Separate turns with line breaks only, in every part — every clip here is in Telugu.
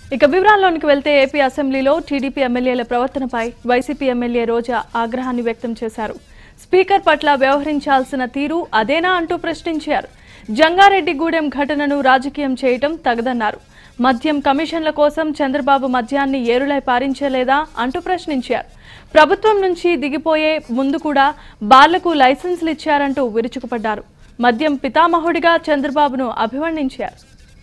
ఇక వివరాల్లోనికి వెళ్తే ఏపీ అసెంబ్లీలో టీడీపీ ఎమ్మెల్యేల ప్రవర్తనపై వైసీపీ ఎమ్మెల్యే రోజా ఆగ్రహాన్ని వ్యక్తం చేశారు స్పీకర్ పట్ల వ్యవహరించాల్సిన తీరు అదేనా అంటూ ప్రశ్నించారు జంగారెడ్డిగూడెం ఘటనను రాజకీయం చేయటం తగదన్నారు మద్యం కమిషన్ల కోసం చంద్రబాబు మద్యాన్ని ఏరులై పారించలేదా అంటూ ప్రశ్నించారు ప్రభుత్వం నుంచి దిగిపోయే ముందు కూడా బార్లకు లైసెన్సులు ఇచ్చారంటూ విరుచుకుపడ్డారు మద్యం పితామహుడిగా చంద్రబాబును అభివర్ణించారు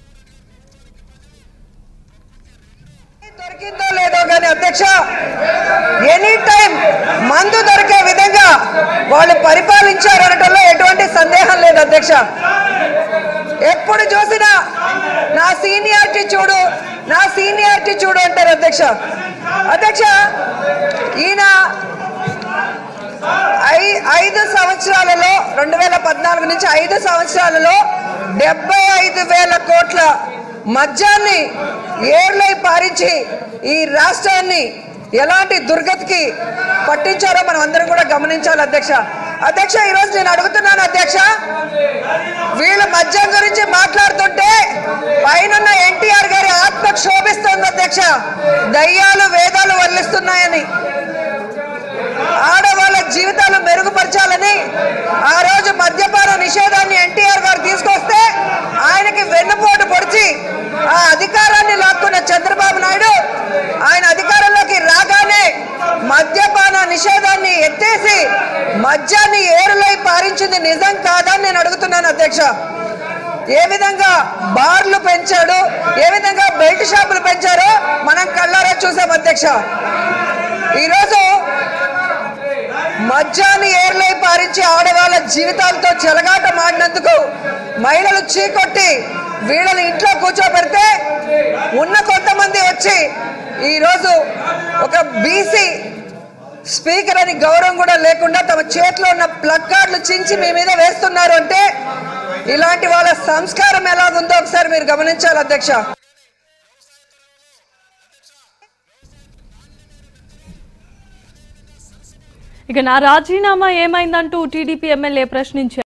దొరికిందో లేదో కానీ అధ్యక్ష ఎనీ టైం మందు దొరికే విధంగా వాళ్ళు పరిపాలించారు అనటంలో ఎటువంటి సందేహం లేదు అధ్యక్ష ఎప్పుడు చూసినా నా సీనియారిటీ చూడు నా సీనియారిటీ చూడు అంటారు అధ్యక్ష అధ్యక్ష ఈయన ఐ- ఐదు సంవత్సరాలలో రెండు వేల పద్నాలుగు నుంచి ఐదు సంవత్సరాలలో డెబ్బై ఐదు వేల కోట్ల మద్యాన్ని ఏర్లై పారించి ఈ రాష్ట్రాన్ని ఎలాంటి దుర్గతికి పట్టించారో మనం అందరం కూడా గమనించాలి అధ్యక్ష అధ్యక్ష ఈరోజు నేను అడుగుతున్నాను అధ్యక్ష వీళ్ళ మద్యం గురించి మాట్లాడుతుంటే పైన ఎన్టీఆర్ గారి ఆత్మ క్షోభిస్తోంది అధ్యక్ష దయ్యాలు వేదాలు వల్లిస్తున్నాయని ఆడవాళ్ళ జీవితాలు మెరుగుపరచాలని ఆ రోజు మద్యపాన నిషేధాన్ని ఎన్టీఆర్ గారు తీసుకొస్తే ఆయనకి వెన్నుపోటు పొడిచి ఆ అధికారాన్ని లాక్కున్న చంద్రబాబు నాయుడు ఆయన అధికారంలోకి రాగానే మద్యపాన నిషేధాన్ని ఎత్తేసి మద్యాన్ని ఏరులై పారించింది నిజం కాదని నేను అడుగుతున్నాను అధ్యక్ష ఏ విధంగా బార్లు పెంచాడు ఏ విధంగా బెల్ట్ షాపులు పెంచారో మనం కళ్ళారా చూసాం అధ్యక్ష ఈరోజు మద్యాన్ని ఏర్లై పారించి ఆడవాళ్ళ జీవితాలతో చెలగాట మాడినందుకు మహిళలు చీకొట్టి వీళ్ళని ఇంట్లో కూర్చోబెడితే ఉన్న కొంతమంది వచ్చి ఈరోజు ఒక బీసీ స్పీకర్ అని గౌరవం కూడా లేకుండా తమ చేతిలో ఉన్న ప్లగ్ కార్డులు చించి మీ మీద వేస్తున్నారు అంటే ఇలాంటి వాళ్ళ సంస్కారం ఎలాగుందో ఒకసారి మీరు గమనించాలి అధ్యక్ష
ఇక నా రాజీనామా ఏమైందంటూ టీడీపీ ఎమ్మెల్యే ప్రశ్నించారు